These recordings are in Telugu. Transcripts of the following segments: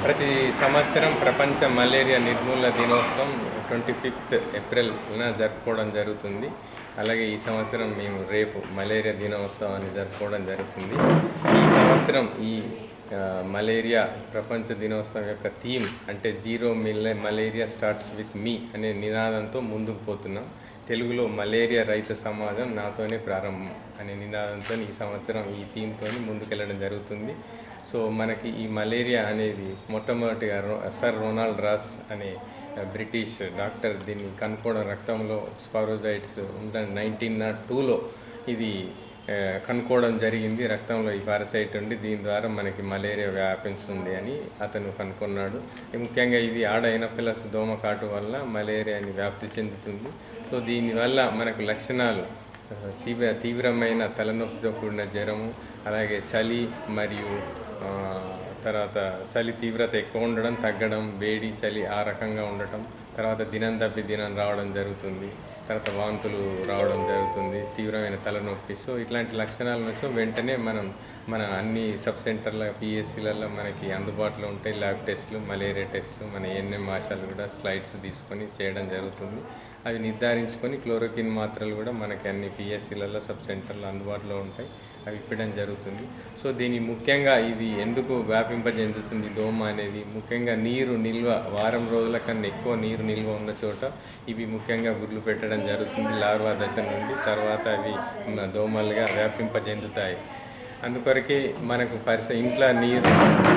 ప్రతి సంవత్సరం ప్రపంచ మలేరియా నిర్మూలన దినోత్సవం ట్వంటీ ఫిఫ్త్ ఏప్రిల్న జరుపుకోవడం జరుగుతుంది అలాగే ఈ సంవత్సరం మేము రేపు మలేరియా దినోత్సవాన్ని జరుపుకోవడం జరుగుతుంది ఈ సంవత్సరం ఈ ఆ, మలేరియా ప్రపంచ దినోత్సవం యొక్క థీమ్ అంటే zero mille malaria starts with me అనే నినాదంతో ముందుకు పోతున్నాం తెలుగులో మలేరియా రైతు సమాజం నాతోనే ప్రారంభం అనే నినాదంతో ఈ సంవత్సరం ఈ థీమ్తో ముందుకెళ్ళడం జరుగుతుంది సో మనకి ఈ మలేరియా అనేది మొట్టమొదటిగా రో- సర్ రొనాల్డ్ రాస్ అనే ఆ, బ్రిటిష్ డాక్టర్ దీన్ని కనుక్కోవడం రక్తంలో స్పారోజైట్స్ ఉందని నైన్టీన్ నాట్ టూలో ఇది ఆ, కనుక్కోవడం జరిగింది రక్తంలో ఈ పారసైట్ ఉండి దీని ద్వారా మనకి మలేరియా వ్యాపించుతుంది అని అతను కనుక్కున్నాడు ఈ ముఖ్యంగా ఇది ఆడైనఫిలస్ దోమ కాటు వల్ల మలేరియాని వ్యాప్తి చెందుతుంది సో దీనివల్ల మనకు లక్షణాలు ఆ, తీవ్ర తీవ్రమైన తలనొప్పితో కూడిన జ్వరము అలాగే చలి మరియు ఆ, తర్వాత చలి తీవ్రత ఎక్కువ ఉండడం తగ్గడం వేడి చలి ఆ రకంగా ఉండటం తర్వాత దినం తప్పి దినం రావడం జరుగుతుంది తర్వాత వాంతులు రావడం జరుగుతుంది తీవ్రమైన తలనొప్పి సో ఇట్లాంటి లక్షణాల నుంచి వెంటనే మనం మన అన్ని సబ్ సెంటర్ల పిఎస్సీలలో మనకి అందుబాటులో ఉంటాయి ల్యాబ్ టెస్టులు మలేరియా టెస్టులు మన ఎన్ఎం ఆశాలు కూడా స్లైడ్స్ తీసుకొని చేయడం జరుగుతుంది అవి నిర్ధారించుకొని క్లోరోకిన్ మాత్రలు కూడా మనకి అన్ని పిఎస్సీలలో సబ్ సెంటర్లో అందుబాటులో ఉంటాయి అవి ఇప్పడం జరుగుతుంది సో దీని ముఖ్యంగా ఇది ఎందుకు వ్యాపింపజెందుతుంది దోమ అనేది ముఖ్యంగా నీరు నిల్వ వారం రోజుల కన్నా ఎక్కువ నీరు నిల్వ ఉన్న చోట ఇవి ముఖ్యంగా గుడ్లు పెట్టడం జరుగుతుంది లార్వా దశ నుండి తర్వాత అవి మ- దోమలుగా వ్యాపింపజెందుతాయి అందుకొరకే మనకు పరిస ఇంట్లో నీరు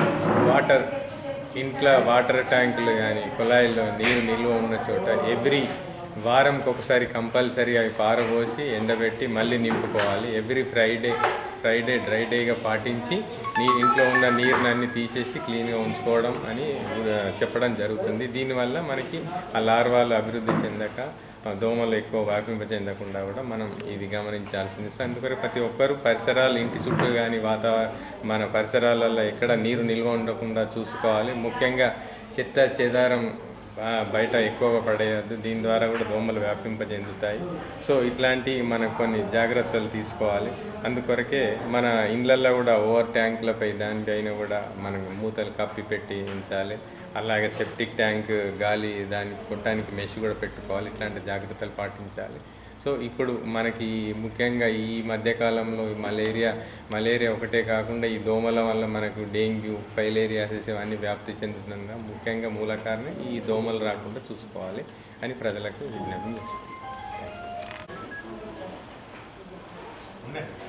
వాటర్ ఇంట్లో వాటర్ ట్యాంకులు కానీ కుళాయిల్లో నీరు నిల్వ ఉన్న చోట ఎవ్రీ వారంకి ఒకసారి కంపల్సరీ అవి పారబోసి ఎండబెట్టి మళ్ళీ నింపుకోవాలి ఎవ్రీ ఫ్రైడే ఫ్రైడే డ్రై డేగా పాటించి నీ ఇంట్లో ఉన్న నీరునన్నీ తీసేసి క్లీన్గా ఉంచుకోవడం అని ఆ, చెప్పడం జరుగుతుంది దీనివల్ల మనకి ఆ లార్వాలు అభివృద్ధి చెందక ఆ, దోమలు ఎక్కువ వ్యాపింప చెందకుండా కూడా మనం ఇది గమనించాల్సింది సో అందుకని ప్రతి ఒక్కరు పరిసరాలు ఇంటి చుట్టూ కానీ వాతావరణ మన పరిసరాలలో ఎక్కడ నీరు నిల్వ ఉండకుండా చూసుకోవాలి ముఖ్యంగా చెత్త చెదారం ఆ, బయట ఎక్కువగా పడేయద్దు దీని ద్వారా కూడా దోమలు వ్యాపింపజెందుతాయి సో ఇట్లాంటి మనం కొన్ని జాగ్రత్తలు తీసుకోవాలి అందుకొరకే మన ఇండ్లల్లో కూడా ఓవర్ ట్యాంకులపై దానిపైన కూడా మనం మూతలు కప్పి పెట్టి ఉంచాలి అలాగే సెప్టిక్ ట్యాంక్ గాలి దానికి కొట్టడానికి మెష్ కూడా పెట్టుకోవాలి ఇట్లాంటి జాగ్రత్తలు పాటించాలి సో ఇప్పుడు మనకి ముఖ్యంగా ఈ మధ్యకాలంలో ఈ మలేరియా మలేరియా ఒకటే కాకుండా ఈ దోమల వల్ల మనకు డెంగ్యూ ఫైలేరియాసిస్ ఇవన్నీ వ్యాప్తి చెందుతుండగా ముఖ్యంగా మూల కారణం ఈ దోమలు రాకుండా చూసుకోవాలి అని ప్రజలకు విజ్ఞప్తి చేస్తాం